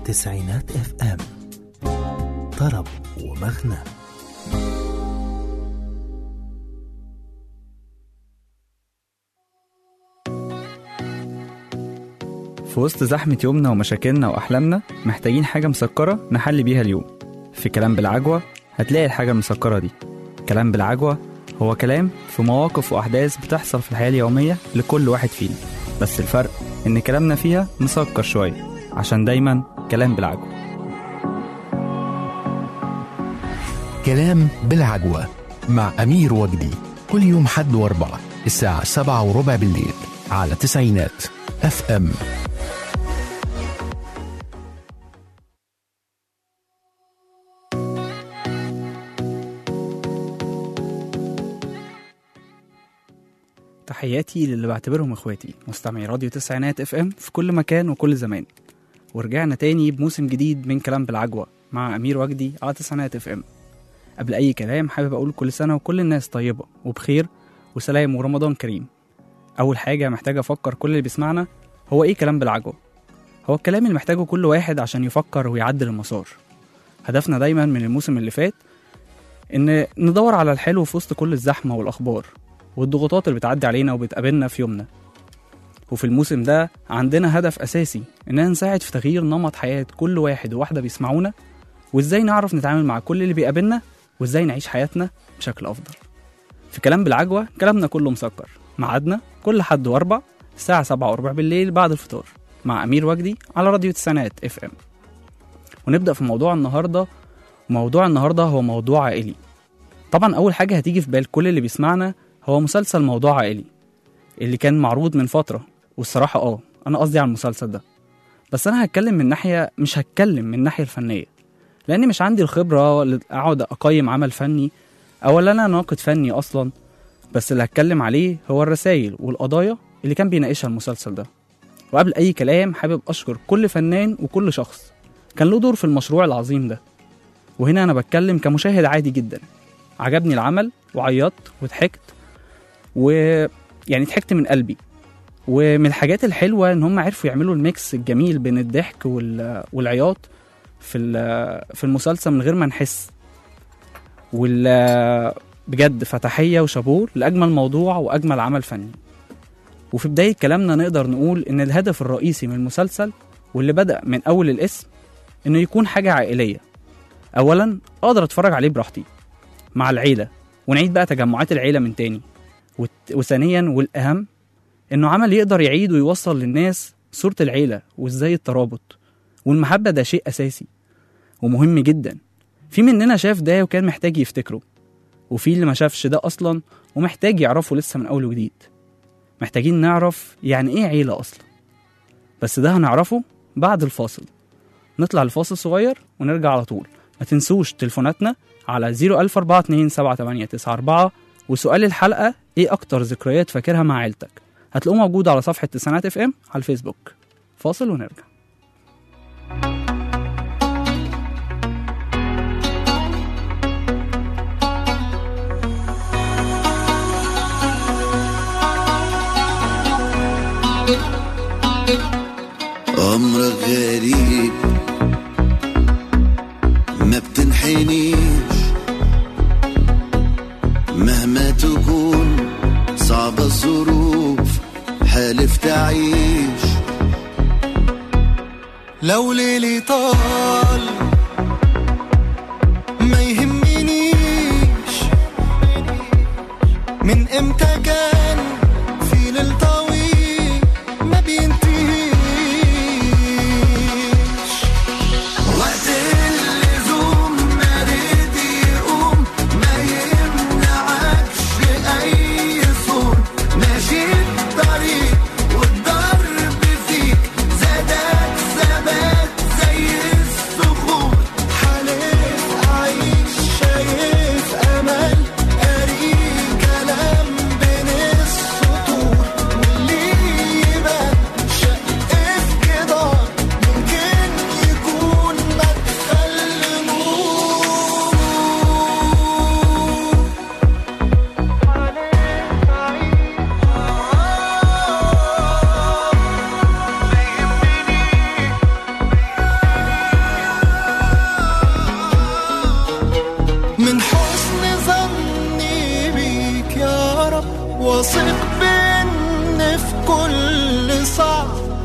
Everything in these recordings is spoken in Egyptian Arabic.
تسعينات اف ام طرب ومغنى في وسط زحمة يومنا ومشاكلنا وأحلامنا محتاجين حاجة مسكرة نحل بيها اليوم في كلام بالعجوة هتلاقي الحاجة المسكرة دي كلام بالعجوة هو كلام في مواقف وأحداث بتحصل في الحياة اليومية لكل واحد فينا بس الفرق إن كلامنا فيها مسكر شوية عشان دايما كلام بالعجوة كلام بالعجوة مع أمير وجدي كل يوم حد واربعة الساعة سبعة وربع بالليل على تسعينات اف ام تحياتي للي بعتبرهم اخواتي مستمعي راديو تسعينات اف ام في كل مكان وكل زمان ورجعنا تاني بموسم جديد من كلام بالعجوة مع أمير وجدي على تسعينات اف ام قبل أي كلام حابب أقول كل سنة وكل الناس طيبة وبخير وسلام ورمضان كريم أول حاجة محتاج أفكر كل اللي بيسمعنا هو إيه كلام بالعجوة هو الكلام اللي محتاجه كل واحد عشان يفكر ويعدل المسار هدفنا دايما من الموسم اللي فات إن ندور على الحلو في وسط كل الزحمة والأخبار والضغوطات اللي بتعدي علينا وبتقابلنا في يومنا وفي الموسم ده عندنا هدف أساسي إننا نساعد في تغيير نمط حياة كل واحد وواحدة بيسمعونا وإزاي نعرف نتعامل مع كل اللي بيقابلنا وإزاي نعيش حياتنا بشكل أفضل في كلام بالعجوة كلامنا كله مسكر ميعادنا كل حد وأربع الساعة سبعة وربع بالليل بعد الفطار مع أمير وجدي على راديو تسعينات اف ام ونبدأ في موضوع النهاردة موضوع النهاردة هو موضوع عائلي طبعا أول حاجة هتيجي في بال كل اللي بيسمعنا هو مسلسل موضوع عائلي اللي كان معروض من فترة والصراحة اه أنا قصدي على المسلسل ده بس أنا هتكلم من ناحية مش هتكلم من الناحية الفنية لأن مش عندي الخبرة اللي أقعد أقيم عمل فني أو اللي أنا ناقد فني أصلا بس اللي هتكلم عليه هو الرسائل والقضايا اللي كان بيناقشها المسلسل ده وقبل أي كلام حابب أشكر كل فنان وكل شخص كان له دور في المشروع العظيم ده وهنا أنا بتكلم كمشاهد عادي جدا عجبني العمل وعيطت وضحكت ويعني ضحكت من قلبي ومن الحاجات الحلوة إن هم عرفوا يعملوا الميكس الجميل بين الضحك وال... والعياط في ال- في المسلسل من غير ما نحس وال بجد فتحية وشابور لأجمل موضوع وأجمل عمل فني وفي بداية كلامنا نقدر نقول إن الهدف الرئيسي من المسلسل واللي بدأ من أول الاسم إنه يكون حاجة عائلية أولا أقدر أتفرج عليه براحتي مع العيلة ونعيد بقى تجمعات العيلة من تاني وت- وثانيا والأهم إنه عمل يقدر يعيد ويوصل للناس صورة العيلة وإزاي الترابط والمحبة ده شيء أساسي ومهم جدا في مننا شاف ده وكان محتاج يفتكره وفي اللي ما شافش ده أصلا ومحتاج يعرفه لسه من أول وجديد محتاجين نعرف يعني إيه عيلة أصلا بس ده هنعرفه بعد الفاصل نطلع الفاصل صغير ونرجع على طول ما تنسوش تليفوناتنا على 004278994 وسؤال الحلقة إيه أكتر ذكريات فاكرها مع عيلتك هتلاقوه موجود على صفحة تسعينات اف ام على الفيسبوك فاصل ونرجع أمرك غريب ما بتنحنيش مهما تكون صعبة الظروف حالف تعيش لو ليلي طال ما يهمنيش من امتى كان في ليل طويل ما بينتهيش وقت اللزوم ما رد يقوم ما يمنعكش اي صوت ماشي الطريق والضرب فيك زادك ثبات زي الصخور حالف عايش شايف امل قاري كلام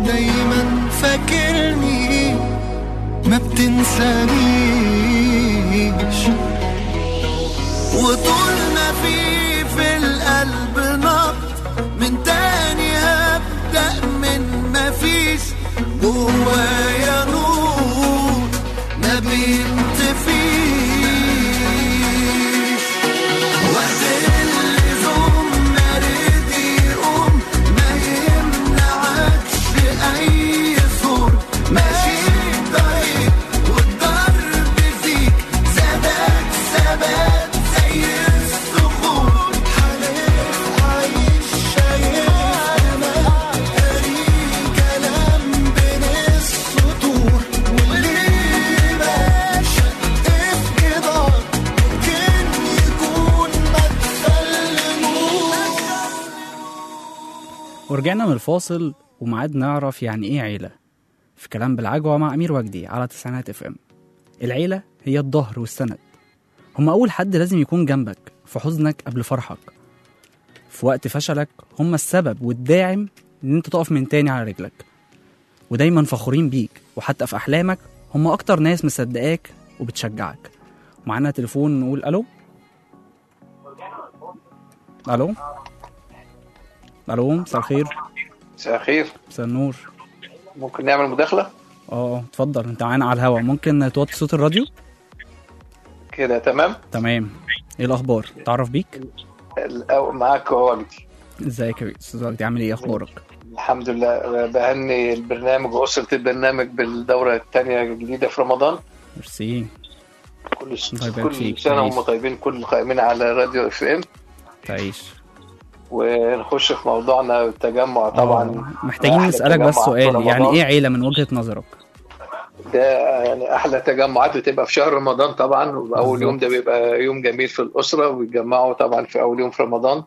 دايما فاكرني ما بتنسانيش وطول ما في في القلب نبض من تاني هبدأ من ما فيش جوايا نور ما بينطفيش وقت اللزوم نرد يقوم ما يمنعكش أي صور ماشي طريق والضرب فيك ثبات ثبات زي الصخور حالف عايش شايف أمل قاري كلام بين السطور واللي ماشي في جدار ممكن يكون مدخل نور ورجعنا من الفاصل ومعاد نعرف يعني ايه عيلة في كلام بالعجوة مع أمير وجدي على تسعينات اف ام العيلة هي الظهر والسند هم أول حد لازم يكون جنبك في حزنك قبل فرحك في وقت فشلك هم السبب والداعم إن أنت تقف من تاني على رجلك ودايما فخورين بيك وحتى في أحلامك هم أكتر ناس مصدقاك وبتشجعك معانا تليفون نقول ألو ألو ألو مساء الخير مساء الخير مساء النور ممكن نعمل مداخلة اه اتفضل انت معانا على الهوا ممكن توطي صوت الراديو كده تمام تمام ايه الاخبار تعرف بيك الأو- معاك هو وجدي ازيك يا استاذ وجدي عامل ايه اخبارك الحمد لله بهني البرنامج وأسرة البرنامج بالدورة الثانية الجديدة في رمضان ميرسي كل الله يبارك كل فيك. سنة تعيش. وهم طيبين كل القائمين على راديو اف ام تعيش ونخش في موضوعنا التجمع طبعا آه، محتاجين أحلى نسالك تجمع بس في سؤال رمضان. يعني ايه عيله من وجهه نظرك ده يعني احلى تجمعات بتبقى في شهر رمضان طبعا واول بالظبط. يوم ده بيبقى يوم جميل في الاسره ويتجمعوا طبعا في اول يوم في رمضان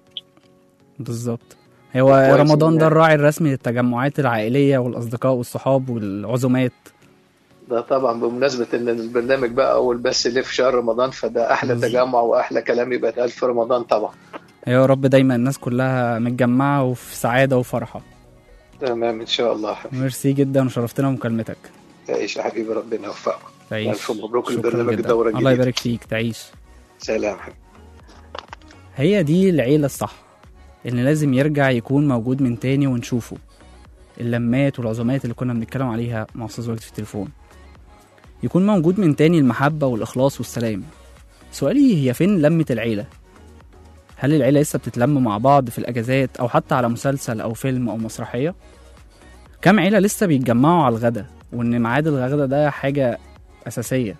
بالظبط هو كويس رمضان إن- ده الراعي الرسمي للتجمعات العائليه والاصدقاء والصحاب والعزومات ده طبعا بمناسبة إن البرنامج بقى أول بس ليه في شهر رمضان فده أحلى بالظبط. تجمع وأحلى كلام يبقى اتقال في رمضان طبعا يا رب دايما الناس كلها متجمعه وفي سعاده وفرحه تمام إن شاء الله حبيبي ميرسي جدا وشرفتنا بمكالمتك تعيش يا حبيبي ربنا يوفقك تعيش ألف مبروك شكراً البرنامج جداً. الدورة الله الجديدة يبارك فيك تعيش سلام حبيبي هي دي العيلة الصح اللي لازم يرجع يكون موجود من تاني ونشوفه اللمات والعزومات اللي كنا بنتكلم عليها مع أستاذ وجدي في التليفون يكون موجود من تاني المحبة والإخلاص والسلام سؤالي هي فين لمة العيلة؟ هل العيلة لسه بتتلم مع بعض في الأجازات أو حتى على مسلسل أو فيلم أو مسرحية؟ كم عيلة لسه بيتجمعوا على الغدا وإن ميعاد الغدا ده حاجة أساسية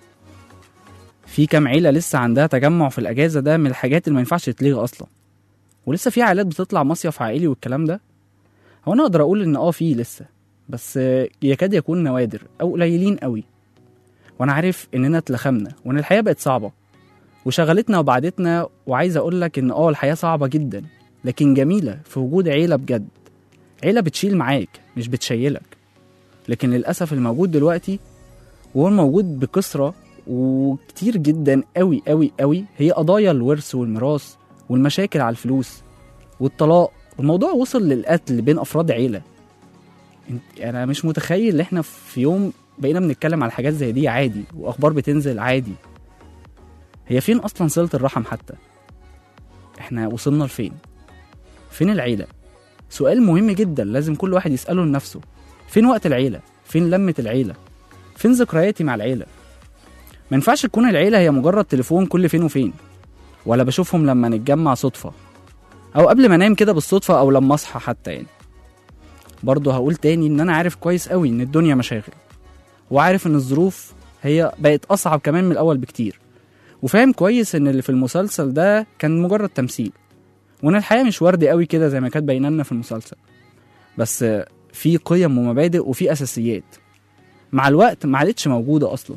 في كام عيلة لسه عندها تجمع في الأجازة ده من الحاجات اللي ما ينفعش تتلغي أصلا ولسه في عائلات بتطلع مصيف عائلي والكلام ده هو أنا أقدر أقول إن أه في لسه بس آه، يكاد يكون نوادر أو قليلين قوي وأنا عارف إننا اتلخمنا وإن الحياة بقت صعبة وشغلتنا وبعدتنا وعايز أقول لك إن أه الحياة صعبة جدا لكن جميلة في وجود عيلة بجد عيلة بتشيل معاك مش بتشيلك لكن للأسف الموجود دلوقتي وهو الموجود بكثرة وكتير جدا قوي قوي قوي هي قضايا الورث والميراث والمشاكل على الفلوس والطلاق الموضوع وصل للقتل بين افراد عيله انت- انا مش متخيل ان احنا في يوم بقينا بنتكلم على حاجات زي دي عادي واخبار بتنزل عادي هي فين اصلا صله الرحم حتى احنا وصلنا لفين فين العيله سؤال مهم جدا لازم كل واحد يساله لنفسه فين وقت العيله فين لمه العيله فين ذكرياتي مع العيله ما ينفعش تكون العيلة هي مجرد تليفون كل فين وفين ولا بشوفهم لما نتجمع صدفة أو قبل ما أنام كده بالصدفة أو لما أصحى حتى يعني برضه هقول تاني إن أنا عارف كويس قوي إن الدنيا مشاغل وعارف إن الظروف هي بقت أصعب كمان من الأول بكتير وفاهم كويس إن اللي في المسلسل ده كان مجرد تمثيل وإن الحياة مش وردي قوي كده زي ما كانت باينة لنا في المسلسل بس في قيم ومبادئ وفي أساسيات مع الوقت ما عادتش موجودة أصلا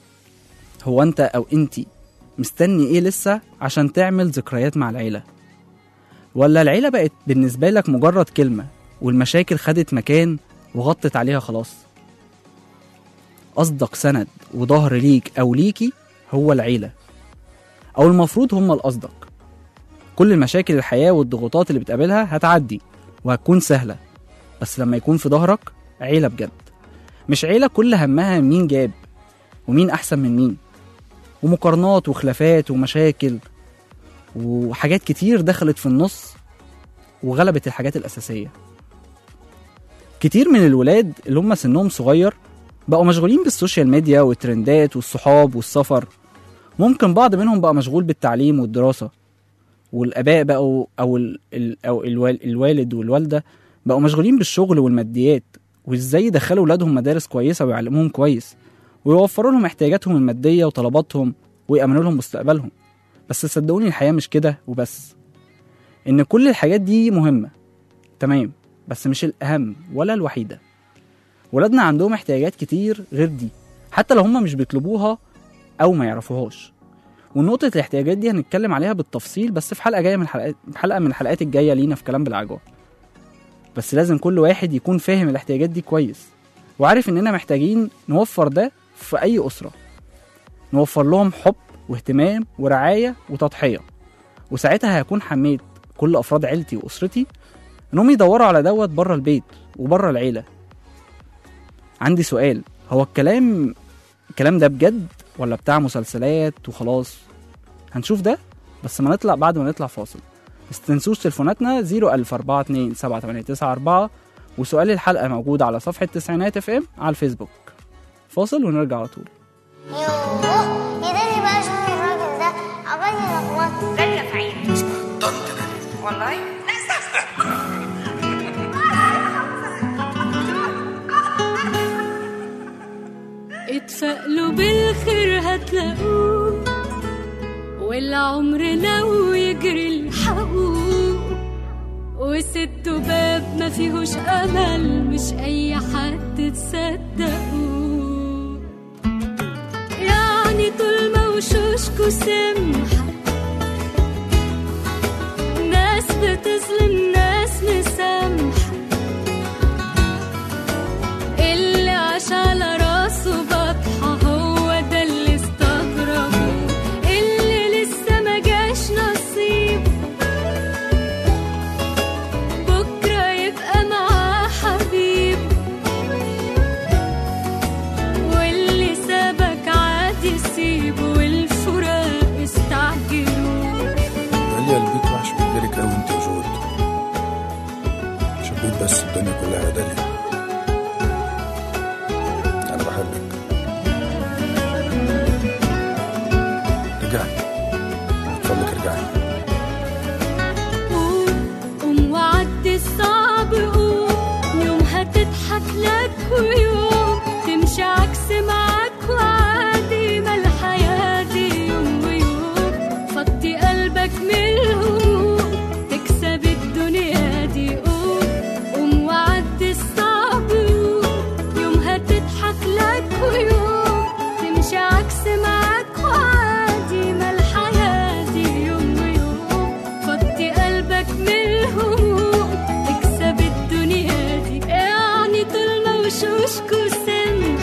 هو انت او انتي مستني ايه لسه عشان تعمل ذكريات مع العيلة ولا العيلة بقت بالنسبة لك مجرد كلمة والمشاكل خدت مكان وغطت عليها خلاص أصدق سند وظهر ليك أو ليكي هو العيلة أو المفروض هم الأصدق كل المشاكل الحياة والضغوطات اللي بتقابلها هتعدي وهتكون سهلة بس لما يكون في ظهرك عيلة بجد مش عيلة كل همها مين جاب ومين أحسن من مين ومقارنات وخلافات ومشاكل وحاجات كتير دخلت في النص وغلبت الحاجات الأساسية كتير من الولاد اللي هم سنهم صغير بقوا مشغولين بالسوشيال ميديا والترندات والصحاب والسفر ممكن بعض منهم بقى مشغول بالتعليم والدراسة والآباء بقوا أو, ال ال أو الوال الوالد والوالدة بقوا مشغولين بالشغل والماديات وإزاي يدخلوا ولادهم مدارس كويسة ويعلموهم كويس ويوفروا لهم احتياجاتهم المادية وطلباتهم ويأمنوا لهم مستقبلهم بس صدقوني الحياة مش كده وبس إن كل الحاجات دي مهمة تمام بس مش الأهم ولا الوحيدة ولادنا عندهم احتياجات كتير غير دي حتى لو هم مش بيطلبوها أو ما يعرفوهاش ونقطة الاحتياجات دي هنتكلم عليها بالتفصيل بس في حلقة جاية من الحلقات حلقة من الحلقات الجاية لينا في كلام بالعجوة بس لازم كل واحد يكون فاهم الاحتياجات دي كويس وعارف إننا محتاجين نوفر ده في أي أسرة نوفر لهم حب واهتمام ورعاية وتضحية وساعتها هيكون حميت كل أفراد عيلتي وأسرتي إنهم يدوروا على دوت بره البيت وبره العيلة عندي سؤال هو الكلام الكلام ده بجد ولا بتاع مسلسلات وخلاص هنشوف ده بس ما نطلع بعد ما نطلع فاصل بس تنسوش تليفوناتنا 014278994 وسؤال الحلقة موجود على صفحة تسعينات اف ام على الفيسبوك فاصل ونرجع على طول يوه يداني بقى شوف الراجل ده عمال يلخبطني داليا في عيني والله اتفائلوا بالخير هتلاقوه والعمر لو يجري الحقوه وست باب ما فيهوش امل مش اي حد تصدقوه يعني طول ما وشوشكوا سمحة ناس بتظلم ناس مسامحة اللي عاش على راسه بطحة هو ده اللي استغربه اللي لسه ما جاش نصيب بكرة يبقى معاه حبيب واللي سابك عادي سيبه والفراق استعجلوا داليا البيت وحش من غيرك قوي انت وجود شبيت بس الدنيا كلها يا داليا انا بحبك رجعي اتفضلك ارجعي قوم قوم وعدي الصعب قوم يوم هتضحك لك ويوم تمشي عكس معاك وعادي ما الحياة دي يوم ويوم فضي قلبك من الهموم تكسب الدنيا دي قوم قوم وعدي الصعب قوم يوم هتضحك لك ويوم تمشي عكس معاك وعادي ما الحياة دي يوم ويوم فضي قلبك من الهموم تكسب الدنيا دي يعني طول ما وشوشكوا سمح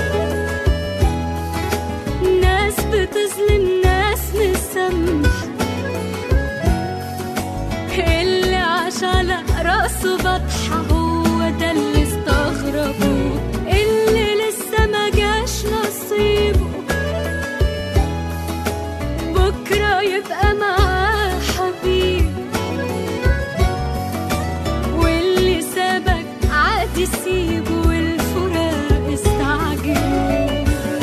ناس بتظلم ناس مسامح اللي عاش على راسه بطحة هو ده اللي استغربوه اللي لسه ما جاش نصيبه بكرة يبقى معاه حبيب واللي سابك عادي سيبه والفراق استعجلوا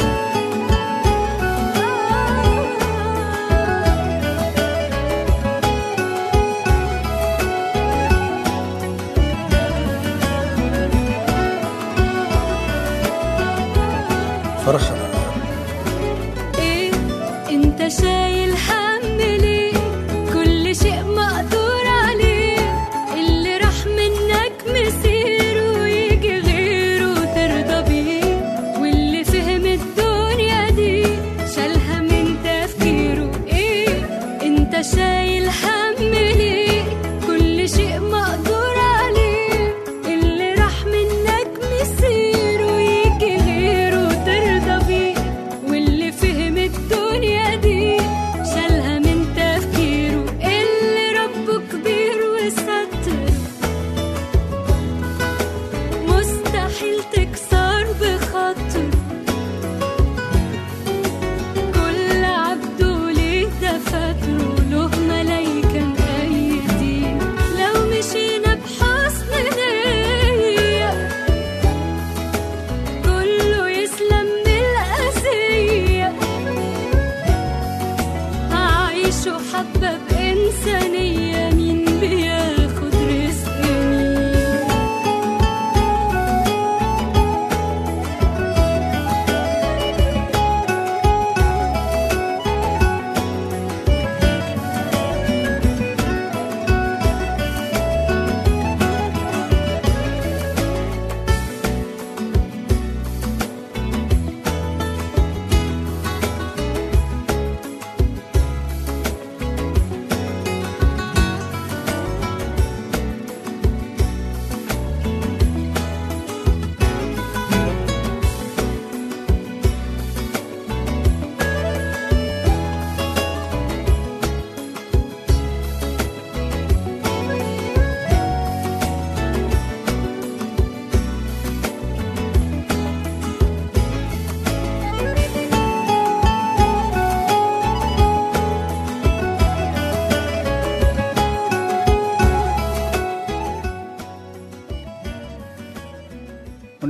فرحة ايه انت شايل هم ليه كل شيء مقدور عليه اللي راح منك مسيره ويجي غيره ترضى بيه واللي فهم الدنيا دي شالها من تفكيره ايه انت شايل هم ليه كل شيء مقدور عليه اللي راح منك مسيره ويجي غيره ترضى بيه واللي فهم الدنيا دي شال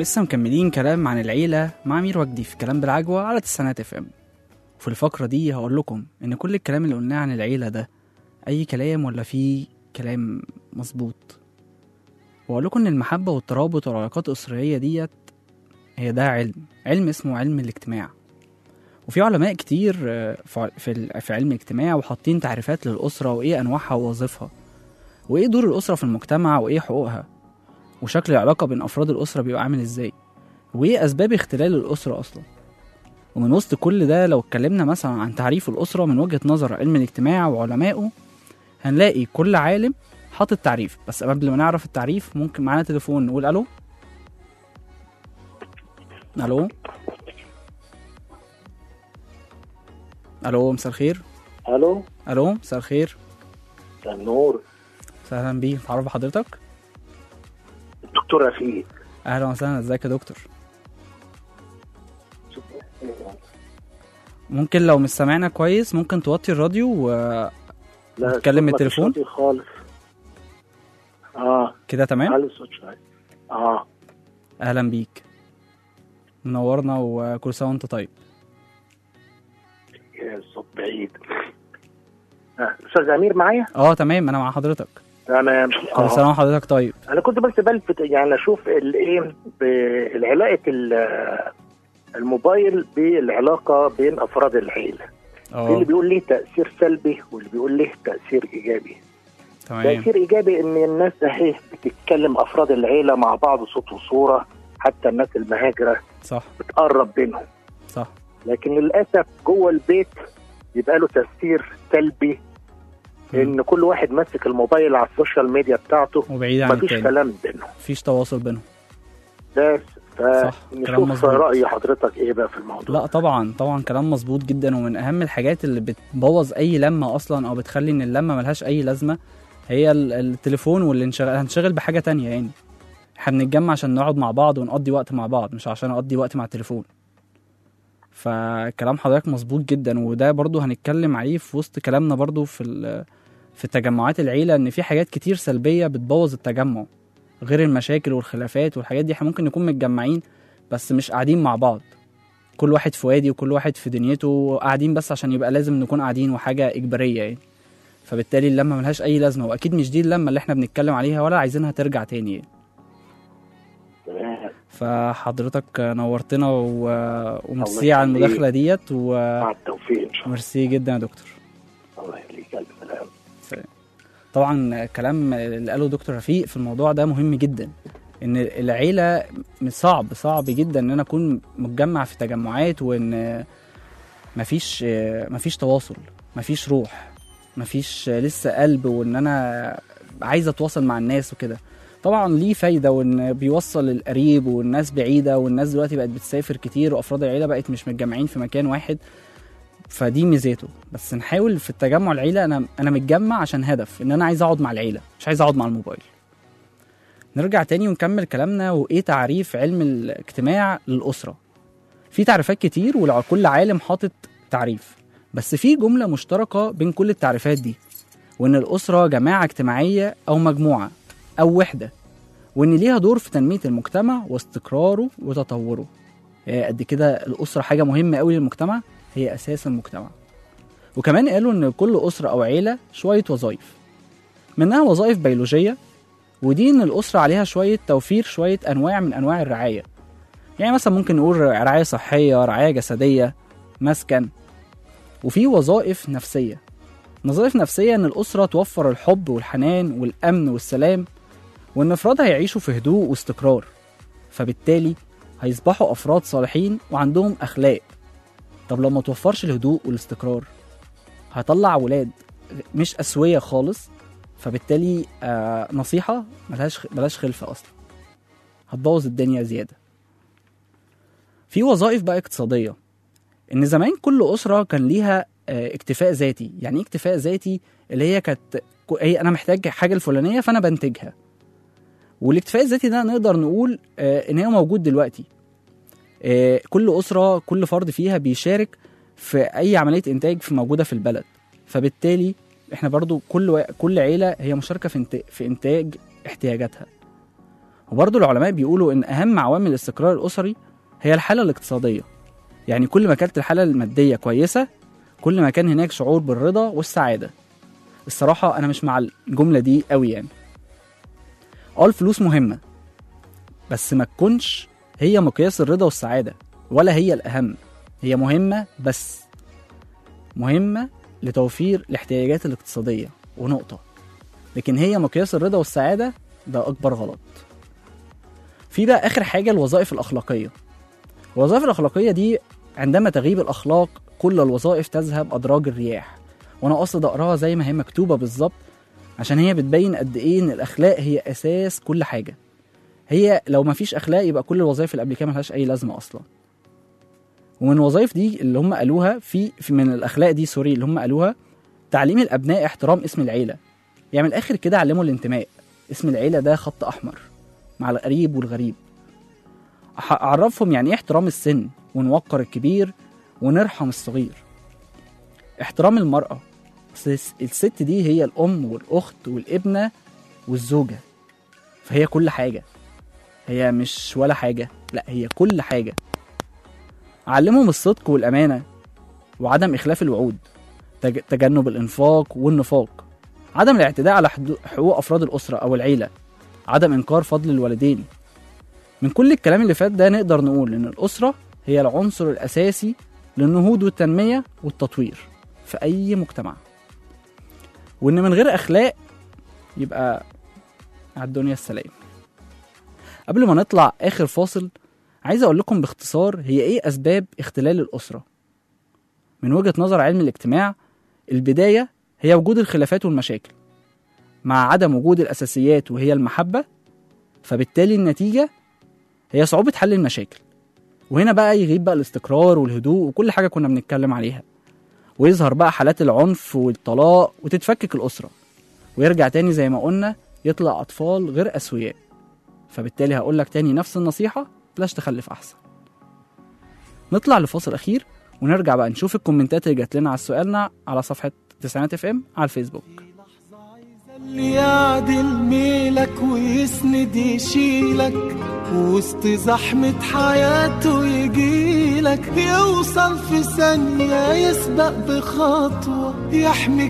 ولسه مكملين كلام عن العيلة مع أمير وجدي في كلام بالعجوة على تسعينات اف ام وفي الفقرة دي هقول لكم إن كل الكلام اللي قلناه عن العيلة ده أي كلام ولا فيه كلام مظبوط وأقول لكم إن المحبة والترابط والعلاقات الأسرية ديت هي ده علم علم اسمه علم الاجتماع وفي علماء كتير آه، في في ال- في علم الاجتماع وحاطين تعريفات للأسرة وإيه أنواعها ووظيفها وإيه دور الأسرة في المجتمع وإيه حقوقها وشكل العلاقة بين أفراد الأسرة بيبقى عامل إزاي وإيه أسباب اختلال الأسرة أصلا ومن وسط كل ده لو اتكلمنا مثلا عن تعريف الأسرة من وجهة نظر علم الاجتماع وعلمائه هنلاقي كل عالم حاطط تعريف بس قبل ما نعرف التعريف ممكن معانا تليفون نقول ألو ألو ألو مساء الخير الو ألو مساء الخير النور أهلا بيه تعرف بحضرتك دكتور رفيق أهلا وسهلا ازيك يا دكتور ممكن لو مش سامعنا كويس ممكن توطي الراديو وكده لا نتكلم الصوت بالتليفون؟ مفيش صوتي خالص اه تمام علي الصوت شويه اه اهلا بيك منورنا وكل سنه وانت طيب يا الصوت بعيد آه، استاذ امير معايا اه تمام انا مع حضرتك تمام كل سنه وحضرتك طيب انا كنت بس بلفت يعني اشوف الايه بالعلاقه ال- الموبايل بالعلاقه بين افراد العيله في اللي اه بيقول ليه تاثير سلبي واللي بيقول ليه تاثير ايجابي تمام تاثير ايجابي ان الناس اهي بتتكلم افراد العيله مع بعض صوت وصوره حتى الناس المهاجره صح بتقرب بينهم صح لكن للاسف جوه البيت يبقى له تاثير سلبي مم. ان كل واحد ماسك الموبايل على السوشيال ميديا بتاعته وبعيد عن مفيش التاني كلام بينهم مفيش تواصل بينهم بس صح، كلام فنشوف مظبوط. راي حضرتك ايه بقى في الموضوع لا طبعا طبعا كلام مظبوط جدا ومن اهم الحاجات اللي بتبوظ اي لمه اصلا او بتخلي ان اللمه ملهاش اي لازمه هي ال- التليفون واللي انشغل هنشغل بحاجه تانية يعني احنا بنتجمع عشان نقعد مع بعض ونقضي وقت مع بعض مش عشان اقضي وقت مع التليفون فكلام حضرتك مظبوط جدا وده برضو هنتكلم عليه في وسط كلامنا برضو في ال- في تجمعات العيله ان في حاجات كتير سلبيه بتبوظ التجمع غير المشاكل والخلافات والحاجات دي احنا ممكن نكون متجمعين بس مش قاعدين مع بعض كل واحد في وادي وكل واحد في دنيته قاعدين بس عشان يبقى لازم نكون قاعدين وحاجة إجبارية يعني فبالتالي اللمة ملهاش أي لازمة وأكيد مش دي اللمة اللي احنا بنتكلم عليها ولا عايزينها ترجع تاني يعني. تمام. فحضرتك نورتنا و... وميرسي الله على يخليك. المداخلة ديت و... مع التوفيق ان شاء الله وميرسي جدا يا دكتور الله يخليك الف سلام طبعا كلام اللي قاله دكتور رفيق في الموضوع ده مهم جدا ان العيله من صعب صعب جدا ان انا اكون متجمع في تجمعات وان مفيش مفيش تواصل مفيش روح مفيش لسه قلب وان انا عايز اتواصل مع الناس وكده طبعا ليه فايده وان بيوصل القريب والناس بعيده والناس دلوقتي بقت بتسافر كتير وافراد العيله بقت مش متجمعين في مكان واحد فدي ميزاته بس نحاول في التجمع العيله انا انا متجمع عشان هدف ان انا عايز اقعد مع العيله مش عايز اقعد مع الموبايل نرجع تاني ونكمل كلامنا وايه تعريف علم الاجتماع للاسره في تعريفات كتير وكل عالم حاطط تعريف بس في جمله مشتركه بين كل التعريفات دي وان الاسره جماعه اجتماعيه او مجموعه او وحده وان ليها دور في تنميه المجتمع واستقراره وتطوره آه، قد كده الاسره حاجه مهمه قوي للمجتمع هي اساس المجتمع وكمان قالوا ان كل اسره او عيله شويه وظائف منها وظائف بيولوجيه ودي ان الاسره عليها شويه توفير شويه انواع من انواع الرعايه يعني مثلا ممكن نقول رعايه صحيه رعايه جسديه مسكن وفي وظائف نفسيه وظائف نفسيه ان الاسره توفر الحب والحنان والامن والسلام وان افرادها يعيشوا في هدوء واستقرار فبالتالي هيصبحوا افراد صالحين وعندهم اخلاق طب لو ما توفرش الهدوء والاستقرار هطلع ولاد مش اسويه خالص فبالتالي آه نصيحه ملهاش بلاش خلفه اصلا هتبوظ الدنيا زياده في وظائف بقى اقتصاديه ان زمان كل اسره كان ليها آه اكتفاء ذاتي يعني ايه اكتفاء ذاتي اللي هي كانت هي انا محتاج حاجه الفلانيه فانا بنتجها والاكتفاء الذاتي ده نقدر نقول آه ان هي موجود دلوقتي آه كل اسره كل فرد فيها بيشارك في اي عمليه انتاج في موجوده في البلد فبالتالي احنا برضو كل و... كل عيله هي مشاركه في انت... في انتاج احتياجاتها وبرضه العلماء بيقولوا ان اهم عوامل الاستقرار الاسري هي الحاله الاقتصاديه يعني كل ما كانت الحاله الماديه كويسه كل ما كان هناك شعور بالرضا والسعاده الصراحه انا مش مع الجمله دي قوي يعني اه الفلوس مهمه بس ما تكونش هي مقياس الرضا والسعاده ولا هي الاهم هي مهمه بس مهمه لتوفير الاحتياجات الاقتصاديه ونقطه لكن هي مقياس الرضا والسعاده ده اكبر غلط في بقى اخر حاجه الوظائف الاخلاقيه الوظائف الاخلاقيه دي عندما تغيب الاخلاق كل الوظائف تذهب ادراج الرياح وانا قصد اقراها زي ما هي مكتوبه بالظبط عشان هي بتبين قد ايه ان الاخلاق هي اساس كل حاجه هي لو ما فيش اخلاق يبقى كل الوظائف اللي قبل كده ملهاش اي لازمه اصلا ومن الوظائف دي اللي هم قالوها في, في من الاخلاق دي سوري اللي هم قالوها تعليم الابناء احترام اسم العيله يعني من الاخر كده علموا الانتماء اسم العيله ده خط احمر مع القريب والغريب أح- اعرفهم يعني ايه احترام السن ونوقر الكبير ونرحم الصغير احترام المرأة أصل الس- الست دي هي الأم والأخت والابنة والزوجة فهي كل حاجة هي مش ولا حاجة لا هي كل حاجة علمهم الصدق والأمانة وعدم إخلاف الوعود تج- تجنب الإنفاق والنفاق عدم الاعتداء على حدو- حقوق أفراد الأسرة أو العيلة عدم إنكار فضل الوالدين من كل الكلام اللي فات ده نقدر نقول إن الأسرة هي العنصر الأساسي للنهوض والتنمية والتطوير في أي مجتمع وإن من غير أخلاق يبقى على الدنيا السلام قبل ما نطلع آخر فاصل عايز أقول لكم باختصار هي إيه أسباب اختلال الأسرة من وجهة نظر علم الاجتماع البداية هي وجود الخلافات والمشاكل مع عدم وجود الأساسيات وهي المحبة فبالتالي النتيجة هي صعوبة حل المشاكل وهنا بقى يغيب بقى الاستقرار والهدوء وكل حاجة كنا بنتكلم عليها ويظهر بقى حالات العنف والطلاق وتتفكك الأسرة ويرجع تاني زي ما قلنا يطلع أطفال غير أسوياء فبالتالي هقول لك تاني نفس النصيحة بلاش تخلف أحسن نطلع لفاصل أخير ونرجع بقى نشوف الكومنتات اللي جات لنا على سؤالنا على صفحة تسعينات اف ام على الفيسبوك اللي يعدل ميلك ويسند يشيلك وسط زحمة حياته يجيلك يوصل في ثانية يسبق بخطوة يحميك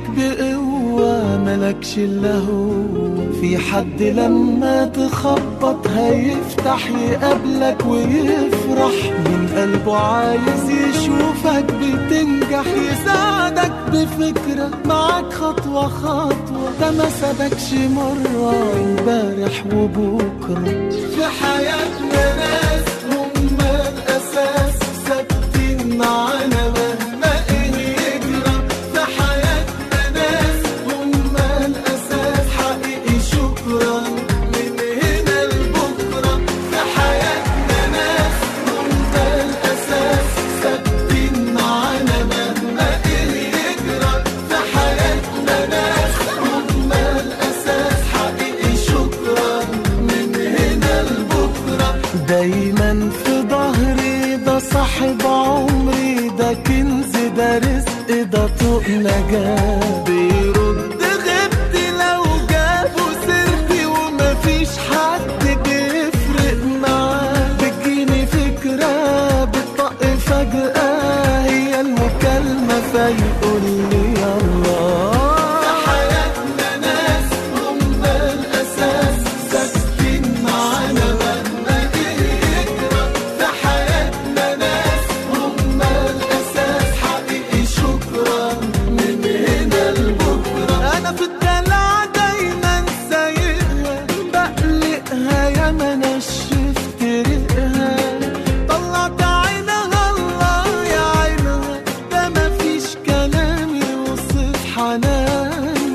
بقوة ملكش إلا هو في حد لما تخبط هيفتح يقابلك ويفرح من قلبه عايز يشوفك بتنجح يساعدك بفكرة معاك خطوة خطوة ده ما سابكش مرة امبارح وبكرة في حياتنا ناس هم الأساس ثابتين معانا مهما إيه يجرى في حياتنا ناس هم الأساس حقيقي شكرا من هنا لبكرة في حياتنا ناس هم الأساس ثابتين معانا مهما إيه يجرى في حياتنا ناس هم الأساس حقيقي شكرا من هنا لبكرة دايما في ظهري ده صاحب عمري ده كنز ده رزق ده طوق نجاة بيرد غبتي لو جابوا سيرتي ومفيش حد بيفرق معاه بتجيني فكرة بتطق فجأة هي المكالمة فيقول لي يلا في حياتنا ناس هم الأساس ساكتين معانا مهما يجرى في حياتنا ناس هم الأساس حقيقي شكرا من هنا لبكرة أنا في الدلع دايما سايقها بقلقها يا ما نشفت ريقها طلعت عينها الله يا عينها ده مفيش كلام يوصف حنانها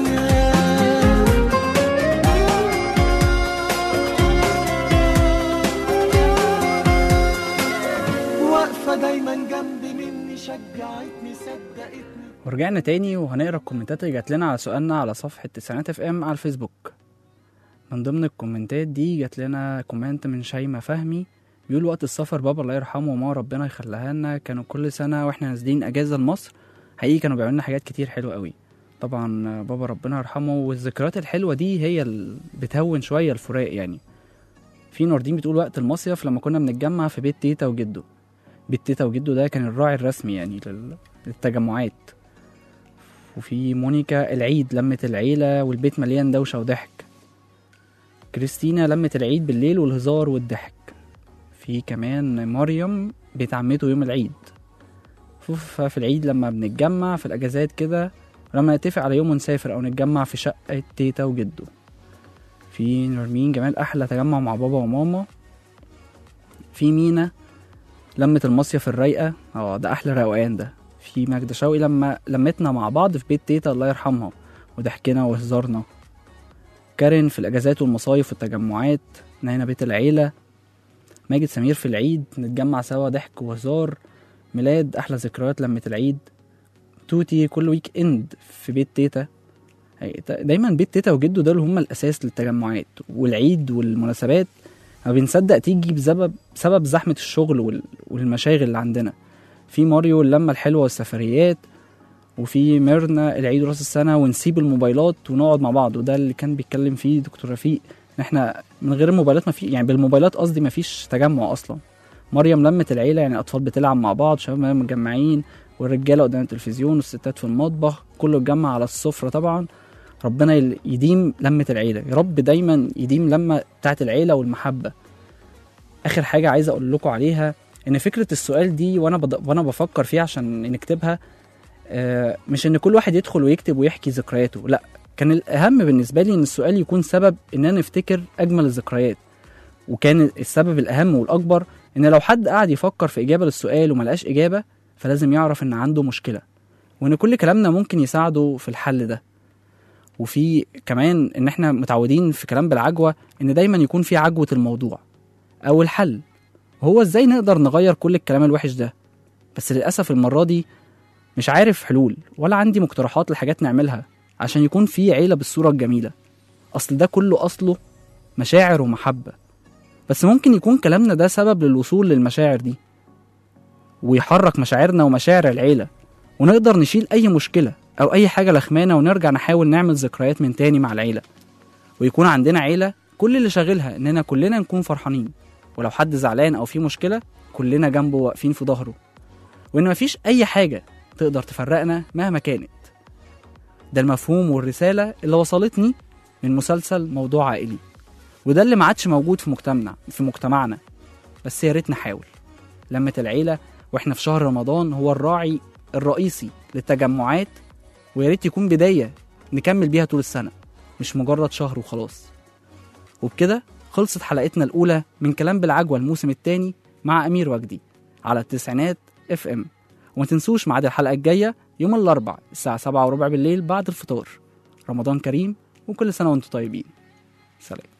واقفة دايما جنبي مني شجعتني صدقتني ورجعنا تاني وهنقرا الكومنتات اللي جات لنا على سؤالنا على صفحة تسعينات اف ام على الفيسبوك من ضمن الكومنتات دي جات لنا كومنت من شيماء فهمي بيقول وقت السفر بابا الله يرحمه وما ربنا يخليها لنا كانوا كل سنة واحنا نازلين اجازة لمصر حقيقي كانوا بيعملوا لنا حاجات كتير حلوة قوي طبعا بابا ربنا يرحمه والذكريات الحلوة دي هي اللي بتهون شوية الفراق يعني في نوردين بتقول وقت المصيف لما كنا بنتجمع في بيت تيتا وجده بيت تيتا وجده ده كان الراعي الرسمي يعني لل- للتجمعات وفي مونيكا العيد لمة العيلة والبيت مليان دوشة وضحك كريستينا لمة العيد بالليل والهزار والضحك في كمان مريم بيت عمته يوم العيد ففي العيد لما بنتجمع في الأجازات كده لما نتفق على يوم ونسافر أو نتجمع في شقة تيتا وجده في نرمين جمال أحلى تجمع مع بابا وماما في مينا لمة المصيف الرايقة اه ده أحلى روقان ده في ماجدة شوقي لما لمتنا مع بعض في بيت تيتا الله يرحمها وضحكنا وهزارنا كارين في الأجازات والمصايف والتجمعات هنا بيت العيلة ماجد سمير في العيد نتجمع سوا ضحك وهزار ميلاد أحلى ذكريات لمة العيد توتي كل ويك إند في بيت تيتا هي- دايما بيت تيتا وجده دول هم الأساس للتجمعات والعيد والمناسبات ما بنصدق تيجي بسبب بسبب زحمة الشغل وال- والمشاغل اللي عندنا في ماريو اللمة الحلوة والسفريات وفي ميرنا العيد راس السنة ونسيب الموبايلات ونقعد مع بعض وده اللي كان بيتكلم فيه دكتور رفيق ان احنا من غير الموبايلات ما في يعني بالموبايلات قصدي ما فيش تجمع اصلا مريم لمت العيلة يعني اطفال بتلعب مع بعض شباب متجمعين والرجالة قدام التلفزيون والستات في المطبخ كله اتجمع على السفرة طبعا ربنا يل- يديم لمة العيلة يا رب دايما يديم لمة بتاعت العيلة والمحبة اخر حاجة عايز اقول لكم عليها ان فكرة السؤال دي وانا بد... وانا بفكر فيها عشان نكتبها آه، مش ان كل واحد يدخل ويكتب ويحكي ذكرياته لا كان الاهم بالنسبه لي ان السؤال يكون سبب اننا نفتكر اجمل الذكريات وكان السبب الاهم والاكبر ان لو حد قعد يفكر في اجابه للسؤال وملقاش اجابه فلازم يعرف ان عنده مشكله وان كل كلامنا ممكن يساعده في الحل ده وفي كمان ان احنا متعودين في كلام بالعجوه ان دايما يكون في عجوه الموضوع او الحل وهو ازاي نقدر نغير كل الكلام الوحش ده بس للاسف المره دي مش عارف حلول ولا عندي مقترحات لحاجات نعملها عشان يكون في عيلة بالصورة الجميلة أصل ده كله أصله مشاعر ومحبة بس ممكن يكون كلامنا ده سبب للوصول للمشاعر دي ويحرك مشاعرنا ومشاعر العيلة ونقدر نشيل أي مشكلة أو أي حاجة لخمانة ونرجع نحاول نعمل ذكريات من تاني مع العيلة ويكون عندنا عيلة كل اللي شاغلها إننا كلنا نكون فرحانين ولو حد زعلان أو في مشكلة كلنا جنبه واقفين في ظهره وإن مفيش أي حاجة تقدر تفرقنا مهما كانت ده المفهوم والرسالة اللي وصلتني من مسلسل موضوع عائلي وده اللي ما عادش موجود في مجتمعنا في مجتمعنا بس يا ريت نحاول لمة العيلة واحنا في شهر رمضان هو الراعي الرئيسي للتجمعات ويا ريت يكون بداية نكمل بيها طول السنة مش مجرد شهر وخلاص وبكده خلصت حلقتنا الأولى من كلام بالعجوة الموسم الثاني مع أمير وجدي على التسعينات اف ام وما تنسوش ميعاد الحلقة الجاية يوم الأربع الساعة سبعة وربع بالليل بعد الفطار رمضان كريم وكل سنة وانتم طيبين سلام